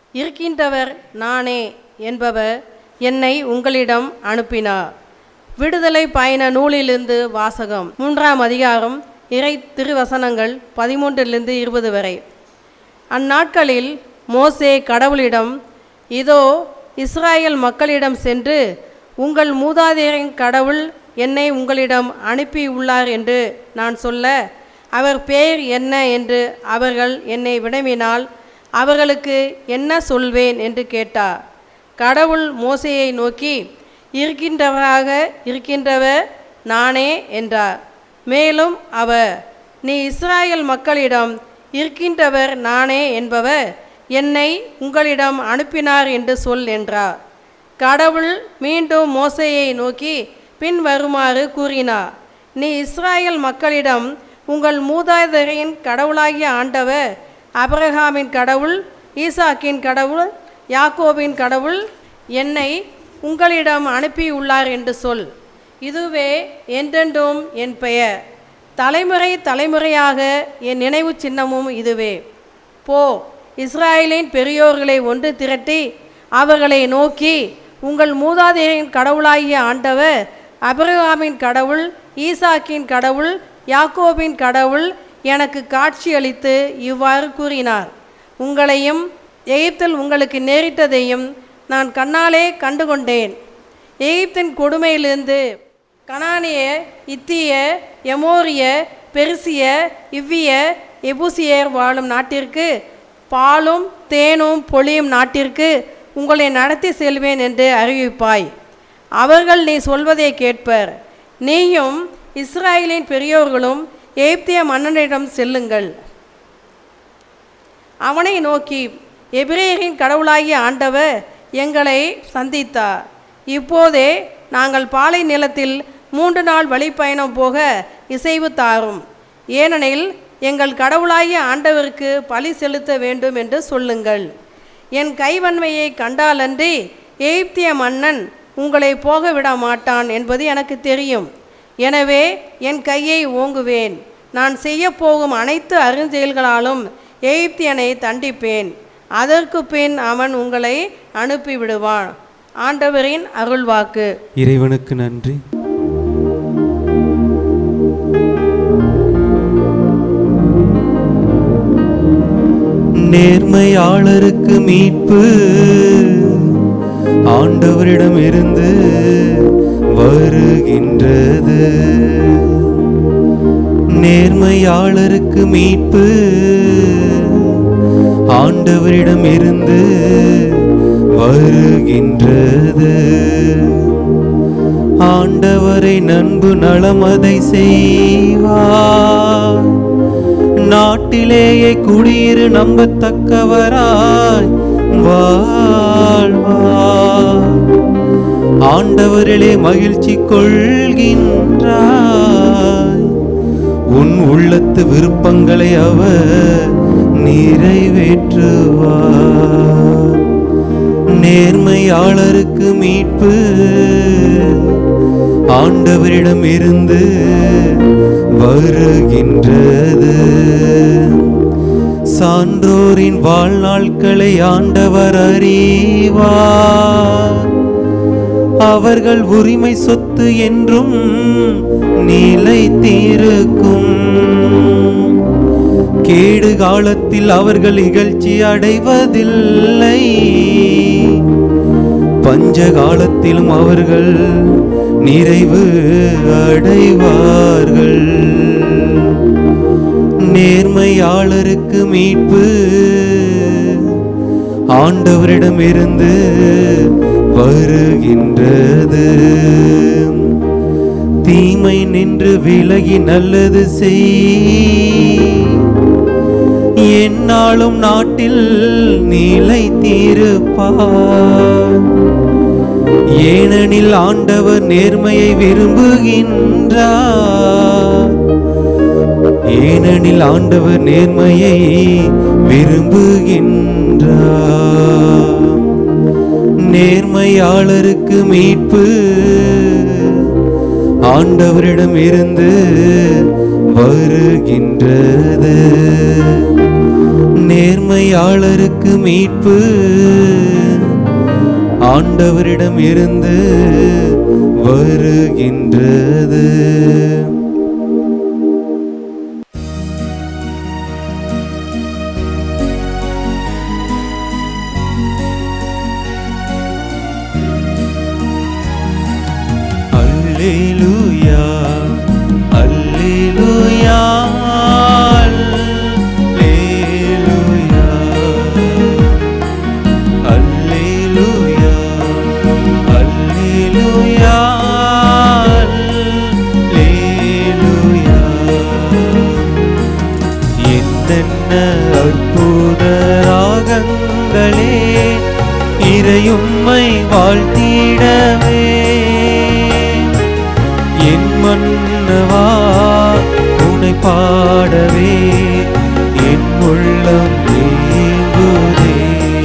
இருக்கின்றவர் நானே என்பவர் என்னை உங்களிடம் அனுப்பினார் விடுதலை பயண நூலிலிருந்து வாசகம் மூன்றாம் அதிகாரம் இறை திருவசனங்கள் பதிமூன்றிலிருந்து இருபது வரை அந்நாட்களில் மோசே கடவுளிடம் இதோ இஸ்ராயேல் மக்களிடம் சென்று உங்கள் மூதாதையரின் கடவுள் என்னை உங்களிடம் அனுப்பியுள்ளார் என்று நான் சொல்ல அவர் பெயர் என்ன என்று அவர்கள் என்னை வினவினால் அவர்களுக்கு என்ன சொல்வேன் என்று கேட்டார் கடவுள் மோசேயை நோக்கி இருக்கின்றவராக இருக்கின்றவர் நானே என்றார் மேலும் அவர் நீ இஸ்ராயேல் மக்களிடம் இருக்கின்றவர் நானே என்பவர் என்னை உங்களிடம் அனுப்பினார் என்று சொல் என்றார் கடவுள் மீண்டும் மோசேயை நோக்கி பின் வருமாறு கூறினார் நீ இஸ்ராயேல் மக்களிடம் உங்கள் மூதாதையரின் கடவுளாகிய ஆண்டவர் அபிரகாமின் கடவுள் ஈசாக்கின் கடவுள் யாக்கோபின் கடவுள் என்னை உங்களிடம் அனுப்பியுள்ளார் என்று சொல் இதுவே என்றென்றும் என் பெயர் தலைமுறை தலைமுறையாக என் நினைவு சின்னமும் இதுவே போ இஸ்ராயேலின் பெரியோர்களை ஒன்று திரட்டி அவர்களை நோக்கி உங்கள் மூதாதையரின் கடவுளாகிய ஆண்டவர் அபிரகாமின் கடவுள் ஈசாக்கின் கடவுள் யாக்கோபின் கடவுள் எனக்கு காட்சியளித்து இவ்வாறு கூறினார் உங்களையும் எகிப்தில் உங்களுக்கு நேரிட்டதையும் நான் கண்ணாலே கண்டுகொண்டேன் எகிப்தின் கொடுமையிலிருந்து கனானிய இத்திய எமோரிய பெருசிய இவ்விய எபூசியர் வாழும் நாட்டிற்கு பாலும் தேனும் பொழியும் நாட்டிற்கு உங்களை நடத்தி செல்வேன் என்று அறிவிப்பாய் அவர்கள் நீ சொல்வதை கேட்பர் நீயும் இஸ்ராயேலின் பெரியோர்களும் எகிப்திய மன்னனிடம் செல்லுங்கள் அவனை நோக்கி எபிரேயரின் கடவுளாகிய ஆண்டவர் எங்களை சந்தித்தார் இப்போதே நாங்கள் பாலை நிலத்தில் மூன்று நாள் வழிப்பயணம் போக இசைவு தாரும் ஏனெனில் எங்கள் கடவுளாகிய ஆண்டவருக்கு பலி செலுத்த வேண்டும் என்று சொல்லுங்கள் என் கைவன்மையை கண்டாலன்றி எகிப்திய மன்னன் உங்களை போக விட மாட்டான் என்பது எனக்கு தெரியும் எனவே என் கையை ஓங்குவேன் நான் செய்யப்போகும் அனைத்து அருஞ்செயல்களாலும் எகிப்தியனை தண்டிப்பேன் அதற்கு பின் அவன் உங்களை அனுப்பிவிடுவான் ஆண்டவரின் அருள்வாக்கு இறைவனுக்கு நன்றி நேர்மையாளருக்கு மீட்பு ஆண்டவரிடம் இருந்து வருகின்றது நேர்மையாளருக்கு மீட்பு ஆண்டவரிடம் இருந்து வருகின்றது ஆண்டவரை நண்பு நலமதை செய்வார் நாட்டிலேயே குடியிரு நம்பத்தக்கவராய் வாழ்வார் ஆண்டவரிலே மகிழ்ச்சி கொள்கின்றாய் உன் உள்ளத்து விருப்பங்களை அவர் நிறைவேற்றுவார் நேர்மையாளருக்கு மீட்பு ஆண்டவரிடம் இருந்து வருகின்றது சான்றோரின் வாழ்நாட்களை ஆண்டவர் அறிவார் அவர்கள் உரிமை சொத்து என்றும் நிலைத்திருக்கும் கேடு காலத்தில் அவர்கள் இகழ்ச்சி அடைவதில்லை பஞ்ச காலத்திலும் அவர்கள் நிறைவு அடைவார்கள் நேர்மையாளருக்கு மீட்பு ஆண்டவரிடம் இருந்து வருகின்றது தீமை நின்று விலகி நல்லது செய் என்னாலும் நாட்டில் நிலைத்திருப்பார் ஏனெனில் ஆண்டவர் நேர்மையை விரும்புகின்றார் ஏனெனில் ஆண்டவர் நேர்மையை விரும்புகின்றார் நேர்மையாளருக்கு மீட்பு ஆண்டவரிடம் இருந்து வருகின்றது நேர்மையாளருக்கு மீட்பு ஆண்டவரிடம் இருந்து வருகின்றது அல்லேலூயா அல்லேலூயா அல்லேலூயா அல்லேலூயா அல்லேலூயா அல்லேலூயா என்னென்ன அற்புத ராகங்களே இறையும்மை வாழ்த்திடவே என் மன்னவா உனை பாடவே என் உள்ளம் ஏங்குதே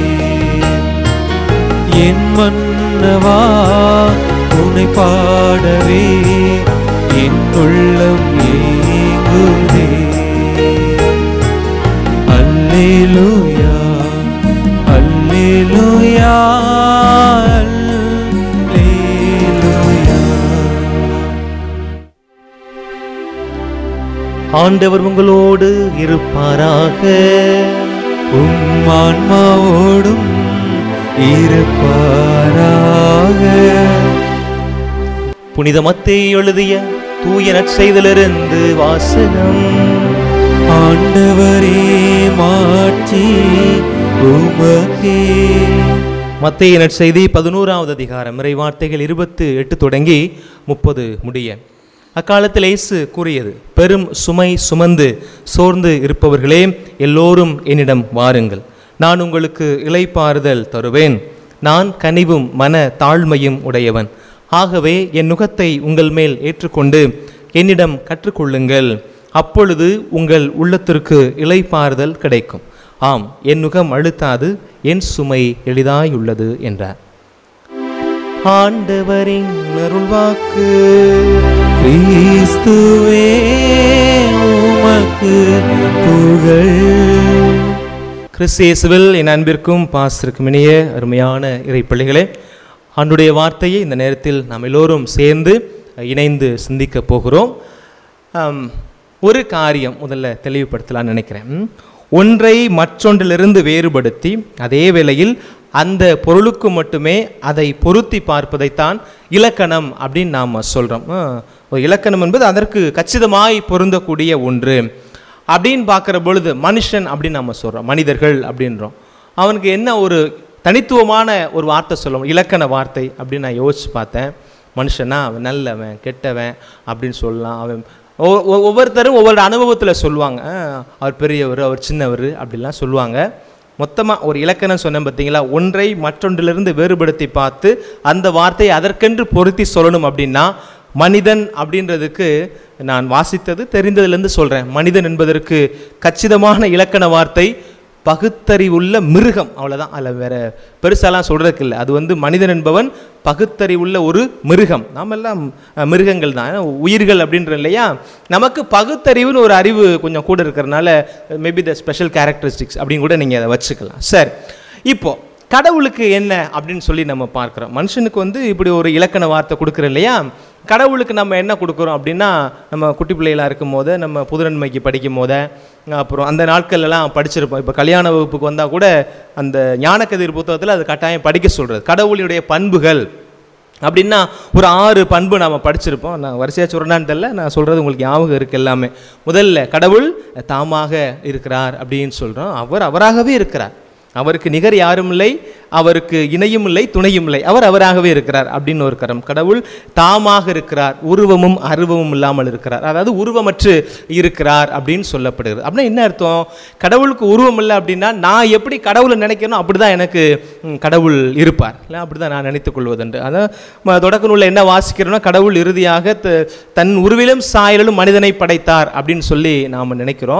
என் மன்னவா உனை பாடவே என் உள்ளம் ஏங்குதே அல்லேலூயா அல்லேலூயா அல்லேலூயா ஆண்டவர் உங்களோடு இருப்பாராக உம் ஆன்மாவோடும் இருப்பாராக புனித மத்தேயு எழுதிய தூய நற்செய்திலிருந்து வாசகம் ஆண்டவரே மாட்சி உமக்கே மத்தேய நற்செய்தி பதினோராவது அதிகாரம் இறைவார்த்தைகள் இருபத்து எட்டு தொடங்கி முப்பது முடிய அக்காலத்தில் இயேசு கூறியது பெரும் சுமை சுமந்து சோர்ந்து இருப்பவர்களே எல்லோரும் என்னிடம் வாருங்கள் நான் உங்களுக்கு இளைப்பாறுதல் தருவேன் நான் கனிவும் மன தாழ்மையும் உடையவன் ஆகவே என் நுகத்தை உங்கள் மேல் ஏற்றுக்கொண்டு என்னிடம் கற்றுக்கொள்ளுங்கள் அப்பொழுது உங்கள் உள்ளத்திற்கு இளைப்பாறுதல் கிடைக்கும் ஆம் என் நுகம் அழுத்தாது என் சுமை எளிதாயுள்ளது என்றார் ஆண்டவரின் அருள்வாக்கு கிறிஸ்துவே உமக்கு புகழ் கிறிஸ்தியேசுவில் என் அன்பிற்கும் பாசத்திற்கும் இணைய அருமையான இறைப்பள்ளிகளே ஆண்டுடைய வார்த்தையை இந்த நேரத்தில் நாம் எல்லோரும் சேர்ந்து இணைந்து சிந்திக்க போகிறோம் ஆம், ஒரு காரியம் முதல்ல தெளிவுபடுத்தலாம்னு நினைக்கிறேன் ம். ஒன்றை மற்றொன்றிலிருந்து வேறுபடுத்தி அதே வேளையில் அந்த பொருளுக்கு மட்டுமே அதை பொருத்தி பார்ப்பதைத்தான் இலக்கணம் அப்படின்னு நாம் சொல்கிறோம் ஒரு இலக்கணம் என்பது அதற்கு கச்சிதமாய் பொருந்தக்கூடிய ஒன்று அப்படின்னு பார்க்குற பொழுது மனுஷன் அப்படின்னு நம்ம சொல்கிறோம் மனிதர்கள் அப்படின்றோம் அவனுக்கு என்ன ஒரு தனித்துவமான ஒரு வார்த்தை சொல்லுவோம் இலக்கண வார்த்தை அப்படின்னு நான் யோசிச்சு பார்த்தேன் மனுஷனா அவன் நல்லவன் கெட்டவன் அப்படின்னு சொல்லலாம் அவன் ஒவ்வொ- ஒவ்வொ- ஒவ்வொருத்தரும் ஒவ்வொரு அனுபவத்தில் சொல்லுவாங்க ஆ, அவர் பெரியவர் அவர் சின்னவர் அப்படிலாம் சொல்லுவாங்க மொத்தமாக ஒரு இலக்கணம் சொன்னேன் பார்த்தீங்களா ஒன்றை மற்றொன்றிலிருந்து வேறுபடுத்தி பார்த்து அந்த வார்த்தையை அதற்கென்று பொருத்தி சொல்லணும் அப்படின்னா மனிதன் அப்படின்றதுக்கு நான் வாசித்தது தெரிந்ததுலேருந்து சொல்கிறேன் மனிதன் என்பதற்கு கச்சிதமான இலக்கண வார்த்தை பகுத்தறிவுள்ள மிருகம் அவ்வளோதான் அதில் வேற பெருசாலாம் சொல்கிறதுக்கு இல்லை அது வந்து மனிதன் என்பவன் பகுத்தறிவுள்ள ஒரு மிருகம் நாம் எல்லாம் அஹ், மிருகங்கள் தான் ஏன்னா உயிர்கள் அப்படின்ற இல்லையா நமக்கு பகுத்தறிவுன்னு ஒரு அறிவு கொஞ்சம் கூட இருக்கிறனால மேபி த ஸ்பெஷல் கேரக்டரிஸ்டிக்ஸ் அப்படின்னு கூட நீங்கள் அதை வச்சுக்கலாம் சரி இப்போ கடவுளுக்கு என்ன அப்படின்னு சொல்லி நம்ம பார்க்குறோம் மனுஷனுக்கு வந்து இப்படி ஒரு இலக்கண வார்த்தை கொடுக்குறோம் இல்லையா கடவுளுக்கு நம்ம என்ன கொடுக்குறோம் அப்படின்னா நம்ம குட்டி பிள்ளைகளாக இருக்கும் போது நம்ம புதுநன்மைக்கு படிக்கும் போது அப்புறம் அந்த நாட்கள்லாம் படிச்சிருப்போம் இப்போ கல்யாண வகுப்புக்கு வந்தால் கூட அந்த ஞானக்கதிர் புத்தகத்தில் அது கட்டாயம் படிக்க சொல்கிறது கடவுளுடைய பண்புகள் அப்படின்னா ஒரு ஆறு பண்பு நாம் படிச்சிருப்போம் நான் வரிசையாக சொல்கிறேன்னு தெரியல நான் சொல்கிறது உங்களுக்கு ஞாபகம் இருக்குது எல்லாமே முதல்ல கடவுள் தாமாக இருக்கிறார் அப்படின்னு சொல்கிறோம் அவர் அவராகவே இருக்கிறார் அவருக்கு நிகர் யாரும் இல்லை அவருக்கு இணையும் இல்லை துணையும் இல்லை அவர் அவராகவே இருக்கிறார் அப்படின்னு ஒரு கரம் கடவுள் தாமாக இருக்கிறார் உருவமும் அருவமும் இல்லாமல் இருக்கிறார் அதாவது உருவமற்று இருக்கிறார் அப்படின்னு சொல்லப்படுகிறது அப்படின்னா என்ன அர்த்தம் கடவுளுக்கு உருவம் இல்லை அப்படின்னா நான் எப்படி கடவுளை நினைக்கணும் அப்படி தான் எனக்கு ம், கடவுள் இருப்பார் இல்லை அப்படி தான் நான் நினைத்துக் கொள்வதுண்டு அதான் ம- தொடக்க நூலில் என்ன வாசிக்கிறோன்னா கடவுள் இறுதியாக த- தன் உருவிலும் சாயலிலும் மனிதனை படைத்தார் அப்படின்னு சொல்லி நாம் நினைக்கிறோம்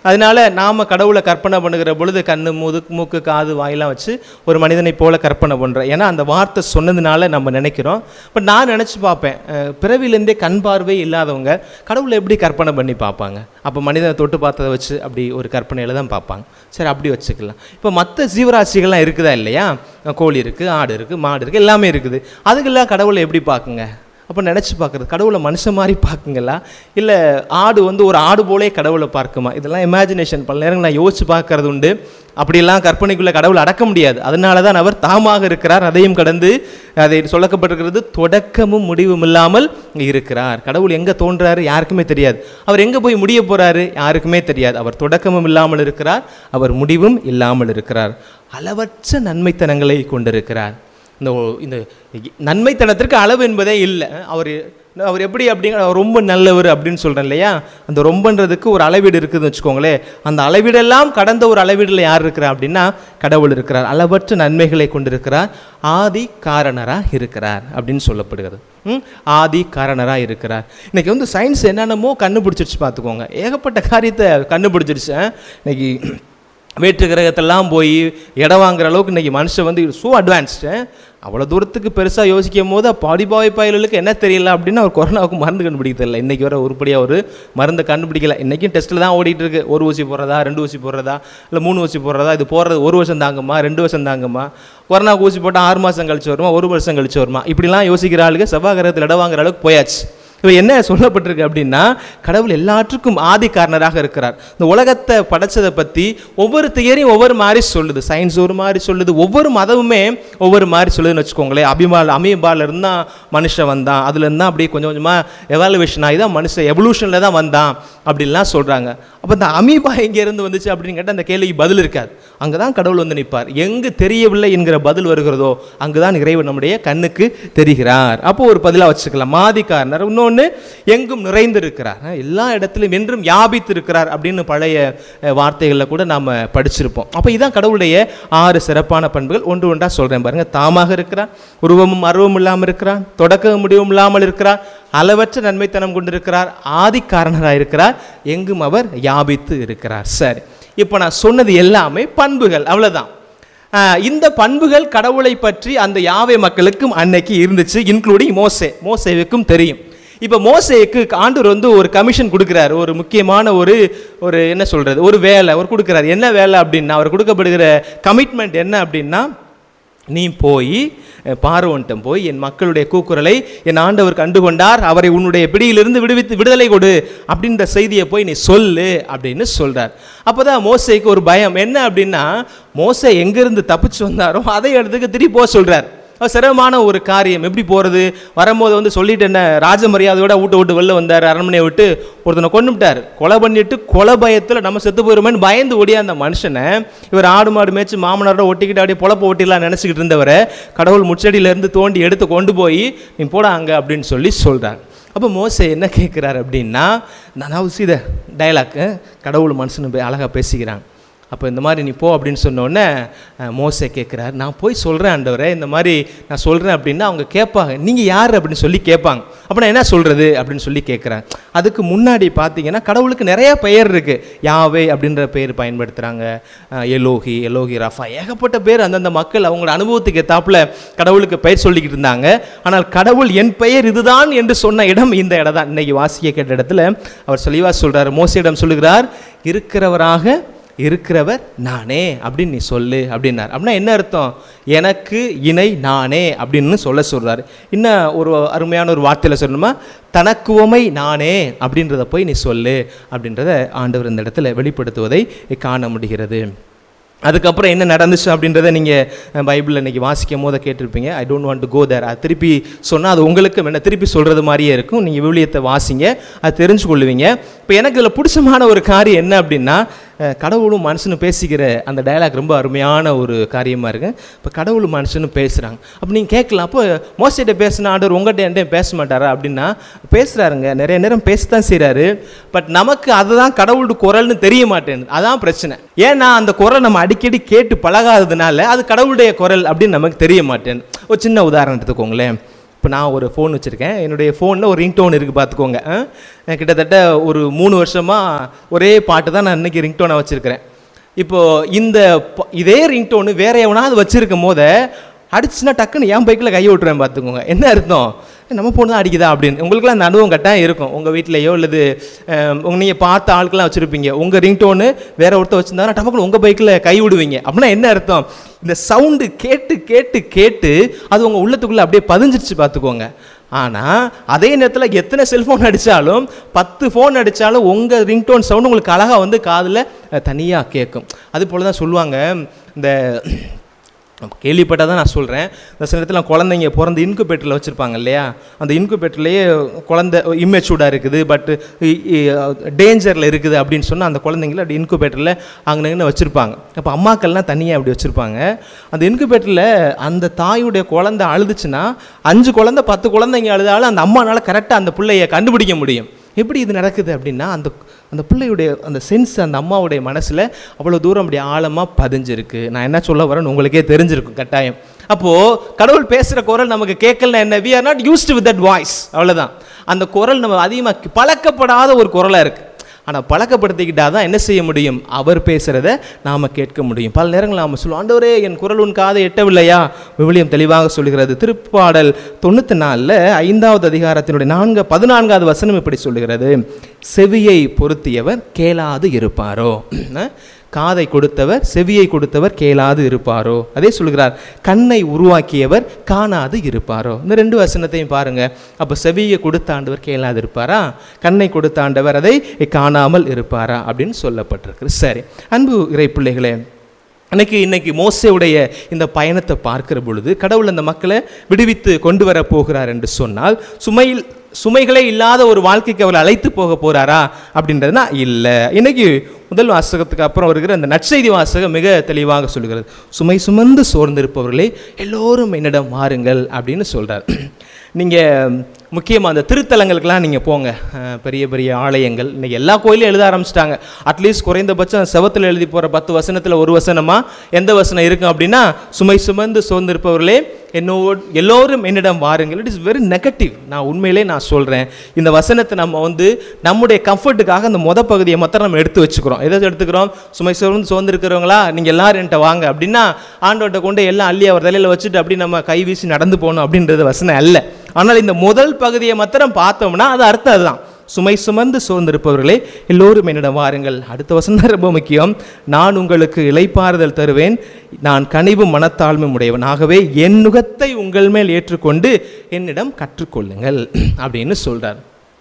அதனால நாம் கடவுளை கற்பனை பண்ணுகிற பொழுது கண்ணு முது மூக்கு காது வாயெல்லாம் வச்சு ஒரு மனிதனை போல கற்பனை பண்ணுறோம் ஏன்னா அந்த வார்த்தை சொன்னதுனால நம்ம நினைக்கிறோம் பட் நான் நினச்சி பார்ப்பேன் அஹ், பிறவிலேருந்தே கண் பார்வை இல்லாதவங்க கடவுளை எப்படி கற்பனை பண்ணி பார்ப்பாங்க அப்போ மனிதனை தொட்டு பார்த்ததை வச்சு அப்படி ஒரு கற்பனையில் தான் பார்ப்பாங்க சரி அப்படி வச்சுக்கலாம் இப்போ மற்ற ஜீவராசிகள்லாம் இருக்குதா இல்லையா கோழி இருக்குது ஆடு இருக்குது மாடு இருக்குது எல்லாமே இருக்குது அதுக்கெல்லாம் கடவுளை எப்படி பார்க்குங்க அப்போ நினச்சி பார்க்குறது கடவுளை மனுஷன் மாதிரி பார்க்குங்களா இல்லை ஆடு வந்து ஒரு ஆடு போலே கடவுளை பார்க்குமா இதெல்லாம் இமேஜினேஷன் பல நேரங்கள் நான் யோசிச்சு பார்க்கறது உண்டு அப்படியெல்லாம் கற்பனைக்குள்ளே கடவுளை அடக்க முடியாது அதனால தான் அவர் தாமாக இருக்கிறார் அதையும் கடந்து அதை சொல்லப்பட்டிருக்கிறது தொடக்கமும் முடிவும் இல்லாமல் இருக்கிறார் கடவுள் எங்கே தோன்றாரு யாருக்குமே தெரியாது அவர் எங்கே போய் முடிய போகிறாரு யாருக்குமே தெரியாது அவர் தொடக்கமும் இல்லாமல் இருக்கிறார் அவர் முடிவும் இல்லாமல் இருக்கிறார் அளவற்ற நன்மைத்தனங்களை கொண்டிருக்கிறார் இந்த ஒ- இந்த நன்மைத்தனத்திற்கு அளவு என்பதே இல்லை அவர் அவர் எப்படி அப்படிங்கிற அவர் ரொம்ப நல்லவர் அப்படின்னு சொல்கிறேன் இல்லையா அந்த ரொம்பன்றதுக்கு ஒரு அளவீடு இருக்குதுன்னு வச்சுக்கோங்களேன் அந்த அளவீடெல்லாம் கடந்த ஒரு அளவீடில் யார் இருக்கிறா அப்படின்னா கடவுள் இருக்கிறார் அளவற்ற நன்மைகளை கொண்டிருக்கிறார் ஆதி காரணராக இருக்கிறார் அப்படின்னு சொல்லப்படுகிறது ம்? ஆதி காரணராக இருக்கிறார் இன்னைக்கு வந்து சயின்ஸ் என்னென்னமோ கண்டுபிடிச்சிருச்சு பார்த்துக்கோங்க ஏகப்பட்ட காரியத்தை கண்டுபிடிச்சிருச்சு ஆ? இன்னைக்கு வேற்று கிரகத்தெல்லாம் போய் இடம் வாங்குற அளவுக்கு இன்றைக்கி மனுஷன் வந்து ஸோ அட்வான்ஸ்டு அவ்வளோ தூரத்துக்கு பெருசாக யோசிக்கும் போது பாடிபாய் பயலுக்கு என்ன தெரியல அப்படின்னு அவர் கொரோனாவுக்கு மருந்து கண்டுபிடிக்க தெரியல இன்றைக்கி வர உருப்படியாக ஒரு மருந்து கண்டுபிடிக்கல இன்றைக்கும் டெஸ்ட்டில் தான் ஓடிட்டு இருக்கு ஒரு ஊசி போடுறதா ரெண்டு ஊசி போடுறதா இல்லை மூணு ஊசி போடுறதா இது போடுறது ஒரு வருஷம் தாங்குமா ரெண்டு வருஷம் தாங்குமா கொரோனாவுக்கு ஊசி போட்டால் ஆறு மாதம் கழிச்சு வருமா ஒரு வருஷம் கழிச்சு வருமா இப்படிலாம் யோசிக்கிற ஆளுங்க செவ்வாய் கிரகத்தில் இடம் வாங்குற அளவுக்கு போயாச்சு இப்போ என்ன சொல்லப்பட்டிருக்கு அப்படின்னா கடவுள் எல்லாற்றுக்கும் ஆதி காரணராக இருக்கிறார் இந்த உலகத்தை படைச்சதை பற்றி ஒவ்வொரு தியரியும் ஒவ்வொரு மாதிரி சொல்லுது சயின்ஸ் ஒரு மாதிரி சொல்லுது ஒவ்வொரு மதமுமே ஒவ்வொரு மாதிரி சொல்லுதுன்னு வச்சுக்கோங்களேன் அபிமால் அமீபால இருந்தால் மனுஷன் வந்தான் அதுல இருந்தா அப்படியே கொஞ்சம் கொஞ்சமாக எவாலுவேஷன் ஆகி தான் மனுஷன் எவல்யூஷனில் தான் வந்தான் அப்படின்லாம் சொல்கிறாங்க அப்போ இந்த அமீபா எங்கேருந்து வந்துச்சு அப்படின்னு கேட்டால் அந்த கேள்விக்கு பதில் இருக்காது அங்கே தான் கடவுள் வந்து நிற்பார் எங்கு தெரியவில்லை என்கிற பதில் வருகிறதோ அங்கு தான் இறைவன் நம்முடைய கண்ணுக்கு தெரிகிறார் அப்போ ஒரு பதிலாக வச்சுக்கலாம் மாதி காரணர் இன்னொன்று எங்கும் நிறைந்திருக்கிறார் அஹ் எல்லா இடத்திலும் என்றும் வியாபித்து இருக்கிறார் அப்படின்னு பழைய அஹ், வார்த்தைகளில் கூட நாம் படிச்சிருப்போம் அப்போ இதான் கடவுளுடைய ஆறு சிறப்பான பண்புகள் ஒன்று ஒன்றா சொல்கிறேன் பாருங்க தாமாக இருக்கிறார் உருவமும் அருவமும் இல்லாமல் இருக்கிறார் தொடக்க முடிவும் இல்லாமல் இருக்கிறார் அளவற்ற நன்மைத்தனம் கொண்டிருக்கிறார் ஆதி காரணராக இருக்கிறார் எங்கும் அவர் யாபித்து இருக்கிறார் சரி இப்போ நான் சொன்னது எல்லாமே பண்புகள் அவ்வளவுதான் ஆஹ் இந்த பண்புகள் கடவுளை பற்றி அந்த யாவை மக்களுக்கும் அன்னைக்கு இருந்துச்சு இன்க்ளூடிங் மோசே மோசேவுக்கும் தெரியும் இப்போ மோசேக்கு ஆண்டவர் வந்து ஒரு கமிஷன் கொடுக்குறாரு ஒரு முக்கியமான ஒரு ஒரு என்ன சொல்றது ஒரு வேலை ஒரு கொடுக்குறாரு என்ன வேலை அப்படின்னா அவர் கொடுக்கப்படுகிற கமிட்மெண்ட் என்ன அப்படின்னா நீ போய் பார்வன்ட்டம் போய் என் மக்களுடைய கூக்குரலை என் ஆண்டவர் கண்டுகொண்டார் அவரை உன்னுடைய பிடியிலிருந்து விடுவித்து விடுதலை கொடு அப்படின்ற செய்தியை போய் நீ சொல்லு அப்படின்னு சொல்றார் அப்பதான் மோசேக்கு ஒரு பயம் என்ன அப்படின்னா மோசே எங்கிருந்து தப்பிச்சு வந்தாரோ அதை இடத்துக்கு திருப்பி போக சொல்றார் அது சிரமமான ஒரு காரியம் எப்படி போகிறது வரும்போது வந்து சொல்லிட்டு என்ன ராஜ மரியாதையோட வீட்டை விட்டு வெளில வந்தார் அரண்மனையை விட்டு ஒருத்தனை கொண்டுட்டார் கொலை பண்ணிட்டு கொலை பயத்தில் நம்ம செத்து போயிருமேன்னு பயந்து ஓடிய அந்த மனுஷனை இவர் ஆடு மாடு மேய்ச்சி மாமனாரோட ஒட்டிக்கிட்டு அப்படியே பொழப்ப ஒட்டிலாம் நினச்சிக்கிட்டு இருந்தவரை கடவுள் முச்சடியிலேருந்து தோண்டி எடுத்து கொண்டு போய் நீ போடா அங்கே அப்படின்னு சொல்லி சொல்கிறார் அப்போ மோசே என்ன கேட்குறாரு அப்படின்னா நான் சீத டைலாக் கடவுள் மனுஷனு போய் அழகாக பேசிக்கிறாங்க அப்போ இந்த மாதிரி நீ போ அப்படின்னு சொன்னோடனே மோசே கேட்குறாரு நான் போய் சொல்கிறேன் ஆண்டவரே இந்த மாதிரி நான் சொல்கிறேன் அப்படின்னா அவங்க கேட்பாங்க நீங்கள் யார் அப்படின்னு சொல்லி கேட்பாங்க அப்போ நான் என்ன சொல்கிறது அப்படின்னு சொல்லி கேட்குறேன் அதுக்கு முன்னாடி பார்த்தீங்கன்னா கடவுளுக்கு நிறைய பெயர் இருக்குது யாவே அப்படின்ற பெயர் பயன்படுத்துகிறாங்க எலோகி எலோகி ரஃபா ஏகப்பட்ட பேர் அந்தந்த மக்கள் அவங்களோட அனுபவத்துக்கு ஏத்தாப்புல கடவுளுக்கு பெயர் சொல்லிக்கிட்டு இருந்தாங்க ஆனால் கடவுள் என் பெயர் இதுதான் என்று சொன்ன இடம் இந்த இடம் தான் இன்னைக்கு வாசிக்க கேட்ட இடத்துல அவர் சொல்லிவா சொல்கிறார் மோசையிடம் சொல்லுகிறார் இருக்கிறவராக இருக்கிறவர் நானே அப்படின்னு நீ சொல்லு அப்படின்னார் அப்படின்னா என்ன அர்த்தம் எனக்கு இணை நானே அப்படின்னு சொல்ல சொல்றாரு இன்னும் ஒரு அருமையான ஒரு வார்த்தையில் சொல்லணுமா தனக்குவமை நானே அப்படின்றத போய் நீ சொல்லு அப்படின்றத ஆண்டவர் இந்த இடத்துல வெளிப்படுத்துவதை காண முடிகிறது அதுக்கப்புறம் என்ன நடந்துச்சு அப்படின்றத நீங்கள் பைபிளில் இன்னைக்கு வாசிக்கும் போது கேட்டிருப்பீங்க I don't want to go there அது திருப்பி சொன்னால் அது உங்களுக்கு என்ன திருப்பி சொல்கிறது மாதிரியே இருக்கும் நீங்கள் விவிலியத்தை வாசிங்க அது தெரிஞ்சு கொள்ளுவீங்க இப்போ எனக்கு இதில் பிடிச்சமான ஒரு காரியம் என்ன அப்படின்னா அஹ், கடவுளும் மனுஷனும் பேசிக்கிற அந்த டயலாக் ரொம்ப அருமையான ஒரு காரியமாக இருக்கு இப்போ கடவுளும் மனுஷனும் பேசுகிறாங்க அப்போ நீங்கள் கேட்கலாம் அப்போ மோசிட்ட பேசின ஆண்டவர் உங்கள்கிட்ட என்கிட்ட பேச மாட்டாரா அப்படின்னா பேசுகிறாருங்க நிறைய நேரம் பேசத்தான் செய்கிறாரு பட் நமக்கு அதுதான் கடவுளோட குரல்னு தெரிய மாட்டேங்குது அதான் பிரச்சனை ஏன்னா அந்த குரல் நம்ம அடிக்கடி கேட்டு பழகாததுனால அது கடவுளுடைய குரல் அப்படின்னு நமக்கு தெரிய மாட்டேன் ஒரு சின்ன உதாரணம் எடுத்துக்கோங்களேன் இப்போ நான் ஒரு ஃபோன் வச்சுருக்கேன் என்னுடைய ஃபோனில் ஒரு ரிங்டோன் இருக்குது பார்த்துக்கோங்க ஆ? கிட்டத்தட்ட ஒரு மூணு வருஷமாக ஒரே பாட்டு தான் நான் இன்றைக்கி ரிங்டோனை வச்சுருக்கிறேன் இப்போ இந்த ப- இதே ரிங்டோனு வேற எவனாவது வச்சிருக்கும் போத அடிச்சுன்னா டக்குன்னு என் பைக்கில் கையை விட்டுறேன் பார்த்துக்கோங்க என்ன அர்த்தம் ஏய், நம்ம பொண்ணு தான் அடிக்குதா அப்படின்னு உங்களுக்குலாம் அந்த அனுபவம் கட்டாயம் இருக்கும் உங்கள் வீட்லையோ அல்லது நீங்கள் பார்த்த ஆட்கள்லாம் வச்சுருப்பீங்க உங்கள் ரிங்டோனு வேற ஒருத்தர் வச்சுருந்தாங்கன்னா டப்புன்னு உங்கள் பைக்கில் கை விடுவீங்க அப்படின்னா என்ன அர்த்தம் இந்த சவுண்டு கேட்டு கேட்டு கேட்டு அது உங்கள் உள்ளத்துக்குள்ளே அப்படியே பதிஞ்சிருச்சு பார்த்துக்கோங்க ஆனால் அதே நேரத்தில் எத்தனை செல்ஃபோன் அடித்தாலும் பத்து ஃபோன் அடித்தாலும் உங்கள் ரிங்டோன் சவுண்ட் உங்களுக்கு அழகாக வந்து காதில் தனியாக கேட்கும் அது போல தான் சொல்லுவாங்க இந்த கேள்விப்பட்டால் தான் நான் சொல்கிறேன் இந்த சில இடத்துல குழந்தைங்க பிறந்த இன்குபேட்டரில் வச்சுருப்பாங்க இல்லையா அந்த இன்குபேட்டர்லேயே குழந்தை இம்மெச்சூர்டாக இருக்குது பட்டு டேஞ்சரில் இருக்குது அப்படின்னு சொன்னால் அந்த குழந்தைங்கள அப்படி இன்குபேட்டரில் அங்கே வச்சுருப்பாங்க அப்போ அம்மாக்கள்லாம் தனியாக அப்படி வச்சுருப்பாங்க அந்த இன்குபேட்டரில் அந்த தாயுடைய குழந்தை அழுதுச்சுன்னா அஞ்சு குழந்தை பத்து குழந்தைங்க அழுதாலும் அந்த அம்மானால கரெக்டாக அந்த பிள்ளைய கண்டுபிடிக்க முடியும் எப்படி இது நடக்குது அப்படின்னா அந்த அந்த பிள்ளையுடைய அந்த சென்ஸ் அந்த அம்மாவுடைய மனசில் அவ்வளோ தூரம் அப்படி ஆழமாக பதிஞ்சிருக்கு நான் என்ன சொல்ல வரேன்னு உங்களுக்கே தெரிஞ்சிருக்கும் கட்டாயம் அப்போது கடவுள் பேசுகிற குரல் நமக்கு கேட்கலனா என்ன we are not used with that voice அவ்வளோதான் அந்த குரல் நம்ம அதிகமாக பழக்கப்படாத ஒரு குரலாக இருக்குது ஆனால் பழக்கப்படுத்திக்கிட்டா தான் என்ன செய்ய முடியும் அவர் பேசுகிறத நாம் கேட்க முடியும் பல நேரங்கள் நாம் சொல்லுவோம் ஆண்டவரே என் குரல் உன் காதை எட்டவில்லையா விவிலியம் தெளிவாக சொல்கிறது திருப்பாடல் தொண்ணூற்றி நாலில் ஐந்தாவது அதிகாரத்தினுடைய நான்கு பதினான்காவது வசனம் இப்படி சொல்லுகிறது செவியை பொருத்தியவர் கேளாது இருப்பாரோ அஹ், காதை கொடுத்தவர் செவியை கொடுத்தவர் கேளாது இருப்பாரோ அதே சொல்கிறார் கண்ணை உருவாக்கியவர் காணாது இருப்பாரோ இந்த ரெண்டு வசனத்தையும் பாருங்க அப்போ செவியை கொடுத்த ஆண்டவர் கேளாது இருப்பாரா கண்ணை கொடுத்த ஆண்டவர் அதை காணாமல் இருப்பாரா அப்படின்னு சொல்லப்பட்டிருக்கு சரி அன்பு இறை பிள்ளைகளே அன்னைக்கு இன்னைக்கு மோசேவுடைய இந்த பயணத்தை பார்க்கிற பொழுது கடவுள் அந்த மக்களை விடுவித்து கொண்டு வர போகிறார் என்று சொன்னால் சுமையில் சுமைகளே இல்லாத ஒரு வாழ்க்கைக்கு அவர் அழைத்து போக போறாரா அப்படின்றதுனா இல்லை இன்னைக்கு முதல் வாசகத்துக்கு அப்புறம் வருகிற அந்த நற்செய்தி வாசகம் மிக தெளிவாக சொல்கிறது சுமை சுமந்து சோர்ந்திருப்பவர்களே எல்லோரும் என்னிடம் வாருங்கள் அப்படின்னு சொல்றார் நீங்கள் முக்கியமாக அந்த திருத்தலங்களுக்கெல்லாம் நீங்கள் போங்க அஹ், பெரிய பெரிய ஆலயங்கள் இன்னைக்கு எல்லா கோயிலும் எழுத ஆரம்பிச்சிட்டாங்க அட்லீஸ்ட் குறைந்தபட்சம் செவத்தில் எழுதி போகிற பத்து வசனத்தில் ஒரு வசனமா எந்த வசனம் இருக்கும் அப்படின்னா சுமை சுமந்து சோர்ந்திருப்பவர்களே என்னோடு எல்லோரும் என்னிடம் வாருங்கள் இட் இஸ் வெரி நெகட்டிவ் நான் உண்மையிலே நான் சொல்கிறேன் இந்த வசனத்தை நம்ம வந்து நம்முடைய கம்ஃபர்ட்டுக்காக அந்த மொத பகுதியை மாத்திரம் நம்ம எடுத்து வச்சுக்கிறோம் எதை எடுத்துக்கிறோம் சுமை சுமந்து சோர்ந்திருக்கிறவங்களா நீங்கள் எல்லாரும் என்கிட்ட வாங்க அப்படின்னா ஆண்டோட்ட கொண்டு எல்லாம் அள்ளி அவர் தலையில் வச்சுட்டு அப்படி நம்ம கை வீசி நடந்து போகணும் அப்படின்றது வசனம் அல்ல ஆனால் இந்த முதல் பகுதியை மாத்திரம் பார்த்தோம்னா அது அர்த்தம் அதுதான் சுமை சுமந்து சோர்ந்திருப்பவர்களே எல்லோரும் என்னிடம் வாருங்கள் அடுத்த வசனம் தான் ரொம்ப முக்கியம் நான் உங்களுக்கு இளைப்பாறுதல் தருவேன் நான் கனிவும் மனத்தாழ்மை உடையவன் ஆகவே என் நுகத்தை உங்கள் மேல் ஏற்றுக்கொண்டு என்னிடம் கற்றுக்கொள்ளுங்கள் அப்படின்னு சொல்றார்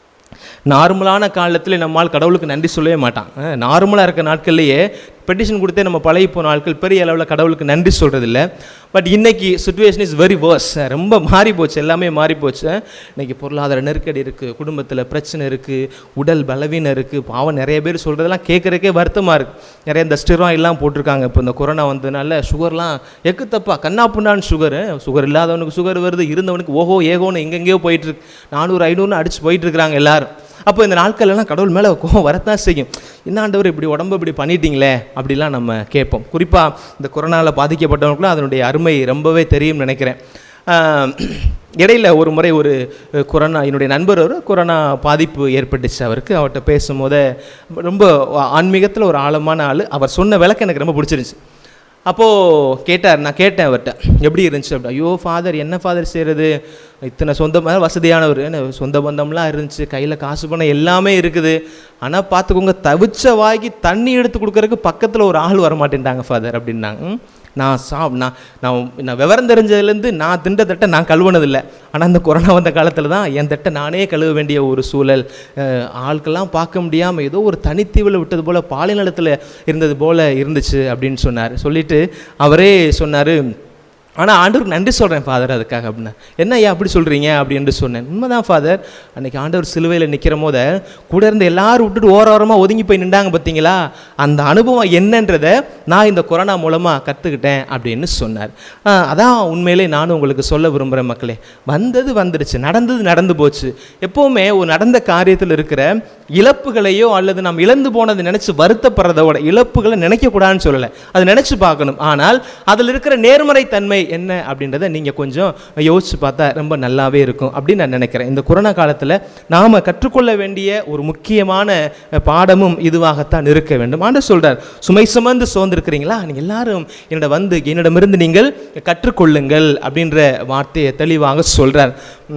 நார்மலான காலத்தில் நம்மால் கடவுளுக்கு நன்றி சொல்லவே மாட்டான் நார்மலாக இருக்க நாட்கள்லேயே பெட்டிஷன் கொடுத்தே நம்ம பழகி போன ஆட்கள் பெரிய அளவில் கடவுளுக்கு நன்றி சொல்கிறதில்ல பட் இன்னைக்கு சுச்சுவேஷன் இஸ் வெரி வர்ஸ் ரொம்ப மாறி போச்சு எல்லாமே மாறி போச்சு இன்னைக்கு பொருளாதார நெருக்கடி இருக்குது குடும்பத்தில் பிரச்சனை இருக்குது உடல் பலவீனம் இருக்குது பாவம் நிறைய பேர் சொல்கிறதெல்லாம் கேட்குறக்கே வருத்தமாக இருக்குது நிறைய இந்த ஸ்டிராய்ட் எல்லாம் போட்டிருக்காங்க இப்போ இந்த கொரோனா வந்ததுனால சுகர்லாம் எக்கு தப்பா கண்ணா புண்ணான்னு சுகரு சுகர் இல்லாதவனுக்கு சுகர் வருது இருந்தவனுக்கு ஓஹோ ஏகோன்னு எங்கெங்கேயோ போயிட்டு இருக்கு நானூறு ஐநூறுன்னு அடிச்சு போயிட்டு இருக்கிறாங்க எல்லாரும் அப்போ இந்த நாட்கள்லாம் கடவுள் மேலே கோவம் வரத்தான் செய்யும் என்ன ஆண்டவர் இப்படி உடம்பு இப்படி பண்ணிட்டீங்களே அப்படிலாம் நம்ம கேட்போம் குறிப்பாக இந்த கொரோனாவில் பாதிக்கப்பட்டவங்களுக்குலாம் அதனுடைய அருமை ரொம்பவே தெரியும்னு நினைக்கிறேன் ஆஹ், இடையில ஒரு முறை ஒரு கொரோனா என்னுடைய நண்பர் ஒரு கொரோனா பாதிப்பு ஏற்பட்டுச்சு அவருக்கு அவர்கிட்ட பேசும்போதே ரொம்ப ஆன்மீகத்தில் ஒரு ஆழமான ஆள் அவர் சொன்ன விளக்கம் எனக்கு ரொம்ப பிடிச்சிருந்துச்சு அப்போது கேட்டார் நான் கேட்டேன் அவர்கிட்ட எப்படி இருந்துச்சு அப்படி ஐயோ ஃபாதர் என்ன ஃபாதர் செய்கிறது இத்தனை சொந்தமாக வசதியானவர் என்ன சொந்த பந்தம்லாம் இருந்துச்சு கையில் காசு பணம் எல்லாமே இருக்குது ஆனால் பார்த்துக்கோங்க தவிச்ச வாங்கி தண்ணி எடுத்து கொடுக்கறதுக்கு பக்கத்தில் ஒரு ஆள் வர மாட்டேன்ட்டாங்க ஃபாதர் அப்படின்னாங்க ம். நான் சா நான் நான் நான் விவரம் தெரிஞ்சதுலேருந்து நான் தின்ற தட்டை நான் கழுவுனதில்லை ஆனால் இந்த கொரோனா வந்த காலத்தில் தான் என் தட்டை நானே கழுவ வேண்டிய ஒரு சூழல் அஹ், ஆட்கள்லாம் பார்க்க முடியாமல் ஏதோ ஒரு தனித்தீவில் விட்டது போல் பாலினத்தில் இருந்தது போல் இருந்துச்சு அப்படின்னு சொன்னார் சொல்லிட்டு அவரே சொன்னார் ஆனால் ஆண்டவருக்கு நன்றி சொல்கிறேன் ஃபாதர் அதுக்காக அப்படின்னா என்ன ஐயா அப்படி சொல்கிறீங்க அப்படின்னு சொன்னேன் உண்மைதான் ஃபாதர் அன்னைக்கு ஆண்டவர் சிலுவையில் நிற்கிற போத கூட இருந்த எல்லாரும் விட்டுட்டு ஓர ஓரமாக ஒதுங்கி போய் நின்றாங்க பார்த்தீங்களா அந்த அனுபவம் என்னன்றதை நான் இந்த கொரோனா மூலமாக கற்றுக்கிட்டேன் அப்படின்னு சொன்னார் ஆஹ், அதான் உண்மையிலே நானும் உங்களுக்கு சொல்ல விரும்புகிறேன் மக்களே வந்தது வந்துடுச்சு நடந்தது நடந்து போச்சு எப்போவுமே ஒரு நடந்த காரியத்தில் இருக்கிற இழப்புகளையோ அல்லது நாம் இழந்து போனதை நினச்சி வருத்தப்படுறதோட இழப்புகளை நினைக்கக்கூடாதுன்னு சொல்லலை அதை நினச்சி பார்க்கணும் ஆனால் அதில் இருக்கிற நேர்மறை தன்மை என்ன அப்படின்றத நீங்கள் கொஞ்சம் யோசிச்சு பார்த்தா ரொம்ப நல்லாவே இருக்கும் அப்படின்னு நான் நினைக்கிறேன் இந்த கொரோனா காலத்தில் நாம் கற்றுக்கொள்ள வேண்டிய ஒரு முக்கியமான அஹ், பாடமும் இதுவாகத்தான் இருக்க வேண்டும் ஆண்டு சொல்கிறார் சுமை சுமந்து சோர்ந்திருக்கிறீங்களா நீங்கள் எல்லாரும் என்னிட வந்து என்னிடமிருந்து நீங்கள் கற்றுக்கொள்ளுங்கள் அப்படின்ற வார்த்தையை தெளிவாக சொல்கிறார்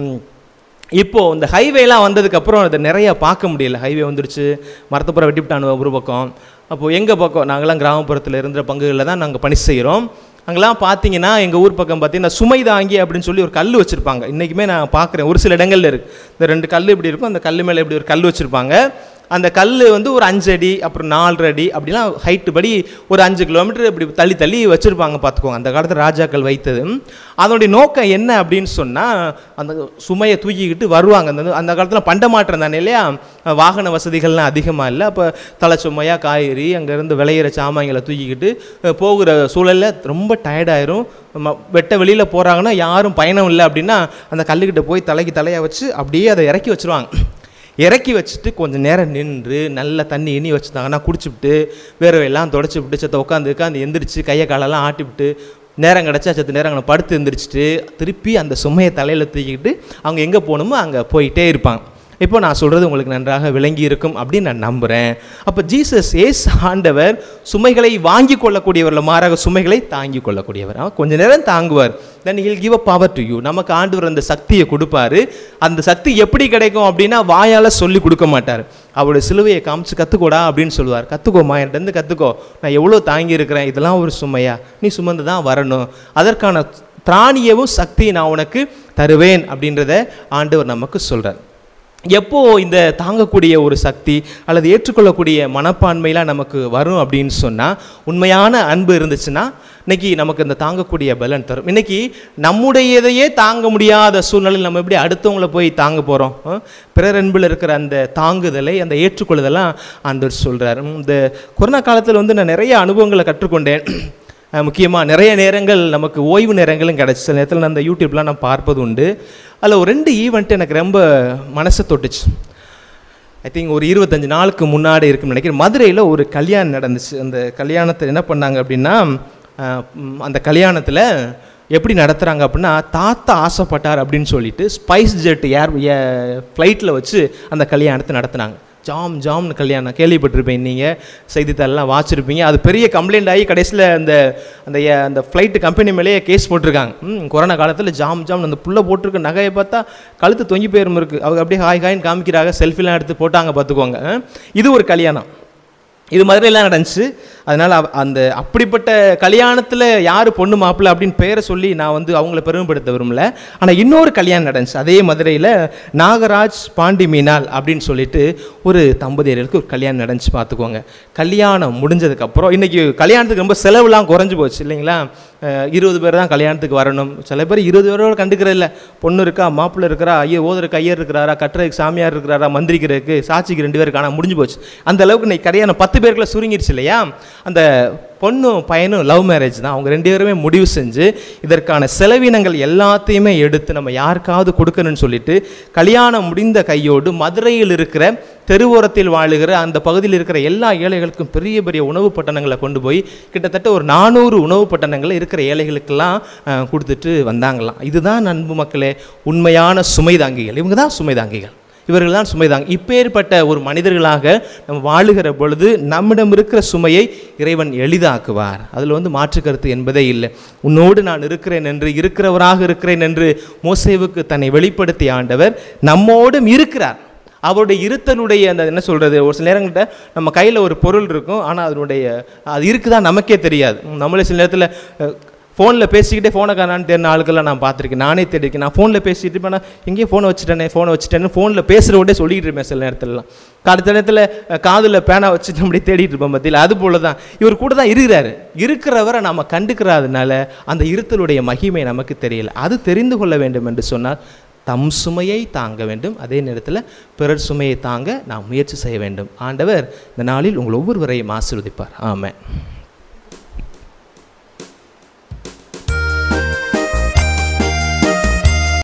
இப்போ இந்த ஹைவேலாம் வந்ததுக்கப்புறம் அதை நிறைய பார்க்க முடியல ஹைவே வந்துடுச்சு மரத்தப்புறம் வெட்டிவிட்டானு ஒரு பக்கம் அப்போது எங்கள் பக்கம் நாங்களாம் கிராமப்புறத்தில் இருந்த பங்குகளில் தான் நாங்கள் பணி செய்கிறோம் அங்கெல்லாம் பார்த்தீங்கன்னா எங்கள் ஊர் பக்கம் பார்த்தீங்கன்னா சுமை தாங்கி அப்படின்னு சொல்லி ஒரு கல் வச்சுருப்பாங்க இன்றைக்குமே நான் பார்க்குறேன் ஒரு சில இடங்கள்ல இருக்குது இந்த ரெண்டு கல் இப்படி இருக்கும் அந்த கல் மேலே இப்படி ஒரு கல் வச்சுருப்பாங்க அந்த கல் வந்து ஒரு அஞ்சு அடி அப்புறம் நாலரை அடி அப்படிலாம் ஹைட்டு படி ஒரு அஞ்சு கிலோமீட்டர் இப்படி தள்ளி தள்ளி வச்சுருப்பாங்க பார்த்துக்கோங்க அந்த காலத்தில் ராஜாக்கள் வைத்தது அதனுடைய நோக்கம் என்ன அப்படின்னு சொன்னால் அந்த சுமையை தூக்கிக்கிட்டு வருவாங்க அந்த அந்த காலத்தில் பண்டமாற்றம் தானே இல்லையா வாகன வசதிகள்லாம் அதிகமாக இல்லை அப்போ தலை சுமையாக காய்கறி அங்கேருந்து விளையிற சாமான்களை தூக்கிக்கிட்டு அஹ், போகிற சூழலில் ரொம்ப டயர்டாயிரும் ம- வெட்ட வெளியில் போகிறாங்கன்னா யாரும் பயணம் இல்லை அப்படின்னா அந்த கல்லுக்கிட்ட போய் தலைக்கு தலையை வச்சு அப்படியே அதை இறக்கி வச்சுருவாங்க இறக்கி வச்சுட்டு கொஞ்சம் நேரம் நின்று நல்ல தண்ணி இனி வச்சுட்டாங்கன்னா குடிச்சுவிட்டு வேர்வையெல்லாம் தொடச்சி விட்டு செத்த உட்காந்து உட்காந்து எந்திரிச்சு கையை காலெல்லாம் ஆட்டி விட்டு நேரம் கிடச்சா செத்த நேரம் அங்கே படுத்து எந்திரிச்சிட்டு திருப்பி அந்த சுமையை தலையில் தூக்கிக்கிட்டு அவங்க எங்கே போகணுமோ அங்கே போயிட்டே இருப்பாங்க இப்போ நான் சொல்கிறது உங்களுக்கு நன்றாக விளங்கி இருக்கும் அப்படின்னு நான் நம்புகிறேன் அப்போ ஜீசஸ் ஏஸ் ஆண்டவர் சுமைகளை வாங்கி கொள்ளக்கூடியவர்ல மாறாக சுமைகளை தாங்கி கொள்ளக்கூடியவர் அவர் கொஞ்ச நேரம் தாங்குவார் then he'll give a power to you நமக்கு ஆண்டவர் அந்த சக்தியை கொடுப்பாரு அந்த சக்தி எப்படி கிடைக்கும் அப்படின்னா வாயால் சொல்லி கொடுக்க மாட்டார் அவருடைய சிலுவையை காமிச்சு கற்றுக்கோடா அப்படின்னு சொல்லுவார் கற்றுக்கோமா என்கிட்ட கற்றுக்கோ நான் எவ்வளோ தாங்கி இருக்கிறேன் இதெல்லாம் ஒரு சுமையா நீ சுமந்து தான் வரணும் அதற்கான திராணியவும் சக்தியை நான் உனக்கு தருவேன் அப்படின்றத ஆண்டவர் நமக்கு சொல்கிறார் எப்போ இந்த தாங்கக்கூடிய ஒரு சக்தி அல்லது ஏற்றுக்கொள்ளக்கூடிய மனப்பான்மையெலாம் நமக்கு வரும் அப்படின்னு சொன்னால் உண்மையான அன்பு இருந்துச்சுன்னா இன்னைக்கு நமக்கு இந்த தாங்கக்கூடிய பலன் தரும் இன்னைக்கு நம்முடையதையே தாங்க முடியாத சூழ்நிலையில் நம்ம எப்படி அடுத்தவங்கள போய் தாங்க போகிறோம் பிறர் அன்பில் இருக்கிற அந்த தாங்குதலை அந்த ஏற்றுக்கொள்ளுதெல்லாம் ஆண்டவர் சொல்கிறார் இந்த கொரோனா காலத்தில் வந்து நான் நிறைய அனுபவங்களை கற்றுக்கொண்டேன் முக்கியமாக நிறைய நேரங்கள் நமக்கு ஓய்வு நேரங்களும் கிடச்சி சில நேரத்தில் நான் அந்த யூடியூப்லாம் நான் பார்ப்பது உண்டு அதில் ஒரு ரெண்டு ஈவெண்ட் எனக்கு ரொம்ப மனசை தொட்டுச்சு ஐ திங்க் ஒரு இருபத்தஞ்சு நாளுக்கு முன்னாடி இருக்குன்னு நினைக்கிறேன் மதுரையில் ஒரு கல்யாணம் நடந்துச்சு அந்த கல்யாணத்தை என்ன பண்ணாங்க அப்படின்னா அஹ், ம், அந்த கல்யாணத்தில் எப்படி நடத்துகிறாங்க அப்படின்னா தாத்தா ஆசைப்பட்டார் அப்படின்னு சொல்லிட்டு ஸ்பைஸ் ஜெட் ஏர் ஃப்ளைட்டில் வச்சு அந்த கல்யாணத்தை நடத்துனாங்க ஜாம் ஜாம்னு கல்யாணம் கேள்விப்பட்டிருப்பீங்க நீங்கள் செய்தித்தாளெலாம் வாச்சிருப்பீங்க அது பெரிய கம்ப்ளைண்ட் ஆகி கடைசியில் அந்த அந்த ஏ- அந்த ஃப்ளைட்டு கம்பெனி மேலேயே கேஸ் போட்டிருக்காங்க ம் கொரோனா காலத்தில் ஜாம் ஜாம் அந்த புள்ள போட்டிருக்க நகையை பார்த்தா கழுத்து தொங்கி போயிரும் இருக்கு அவங்க அப்படியே ஹாய் ஹாய்னு காமிக்கிறாங்க செல்ஃபிலாம் எடுத்து போட்டாங்க பார்த்துக்கோங்க அஹ். இது ஒரு கல்யாணம் இது மாதிரிலாம் நடந்துச்சு அதனால் அவ- அந்த அப்படிப்பட்ட கல்யாணத்தில் யார் பொண்ணு மாப்பிள்ளை அப்படின்னு பெயரை சொல்லி நான் வந்து அவங்கள பெருமைப்படுத்த விரும்பல ஆனால் இன்னொரு கல்யாணம் நடந்துச்சு அதே மதுரையில் நாகராஜ் பாண்டி மீனாள் அப்படின்னு சொல்லிட்டு ஒரு தம்பதியர்களுக்கு ஒரு கல்யாணம் நடந்துச்சு பார்த்துக்கோங்க கல்யாணம் முடிஞ்சதுக்கப்புறம் இன்றைக்கி கல்யாணத்துக்கு ரொம்ப செலவுலாம் குறைஞ்சு போச்சு இல்லைங்களா அஹ் இருபது பேர் தான் கல்யாணத்துக்கு வரணும் சில பேர் இருபது பேரோட கண்டுக்கிறது இல்லை பொண்ணு இருக்கா மாப்பிள்ளை இருக்கிறா ஐயோ ஓதுறக்கு ஐயர் இருக்கிறாரா கட்டுறதுக்கு சாமியார் இருக்கிறாரா மந்திரிக்கிறதுக்கு சாட்சிக்கு ரெண்டு பேர் காணா முடிஞ்சு போச்சு அந்த அளவுக்கு இன்னைக்கு கல்யாணம் பத்து பேருக்குள்ள சுருங்கிருச்சு இல்லையா அந்த பொண்ணும் பையனும் லவ் மேரேஜ் தான் அவங்க ரெண்டு பேருமே முடிவு செஞ்சு இதற்கான செலவினங்கள் எல்லாத்தையுமே எடுத்து நம்ம யாருக்காவது கொடுக்கணும்னு சொல்லிட்டு கல்யாணம் முடிந்த கையோடு மதுரையில் இருக்கிற தெருவோரத்தில் வாழுகிற அந்த பகுதியில் இருக்கிற எல்லா ஏழைகளுக்கும் பெரிய பெரிய உணவு பட்டணங்களை கொண்டு போய் கிட்டத்தட்ட ஒரு நானூறு உணவு பட்டணங்கள் இருக்கிற ஏழைகளுக்கெல்லாம் அஹ், கொடுத்துட்டு வந்தாங்களாம் இதுதான் அன்பு மக்களே உண்மையான சுமைதாங்கிகள் இவங்க தான் சுமைதாங்கிகள் இவர்கள் தான் சுமைதாங்க இப்பேற்பட்ட ஒரு மனிதர்களாக நம்ம வாழுகிற பொழுது நம்மிடம் இருக்கிற சுமையை இறைவன் எளிதாக்குவார் அதில் வந்து மாற்று கருத்து என்பதே இல்லை உன்னோடு நான் இருக்கிறேன் என்று இருக்கிறவராக இருக்கிறேன் என்று மோசேவுக்கு தன்னை வெளிப்படுத்திய ஆண்டவர் நம்மோடும் இருக்கிறார் அவருடைய இருத்தலுடைய அந்த என்ன சொல்கிறது ஒரு சில நேரங்கள்ட்ட நம்ம கையில் ஒரு பொருள் இருக்கும் ஆனால் அதனுடைய அது இருக்குதா நமக்கே தெரியாது நம்மளே சில நேரத்தில் ஃபோனில் பேசிக்கிட்டே ஃபோனை காணான்னு தெரிஞ்ச ஆளுக்கெல்லாம் நான் பார்த்துருக்கேன் நானே தேடிருக்கேன் நான் ஃபோனில் பேசிட்டு இருப்பேன் எங்கேயோ ஃபோனை வச்சுட்டேனே ஃபோனை வச்சுட்டேன்னு ஃபோனில் பேசுகிறோடே சொல்லிக்கிட்டு இருப்பேன் சில நேரத்துலலாம் அடுத்த நேரத்தில் காதில் பேனா வச்சுட்டு அப்படியே தேடிட்டு இருப்பேன் மத்தியில் அது போல தான் இவர் கூட தான் இருக்கிறாரு இருக்கிறவரை நம்ம கண்டுக்கிறதுனால அந்த இருத்தலுடைய மகிமை நமக்கு தெரியல அது தெரிந்து கொள்ள வேண்டும் என்று சொன்னால் தம் சுமையை தாங்க வேண்டும் அதே நேரத்தில் பிறர் சுமையை தாங்க நாம் முயற்சி செய்ய வேண்டும் ஆண்டவர் இந்த நாளில் உங்கள் ஒவ்வொருவரையும் ஆசீர்வதிப்பார் ஆமென்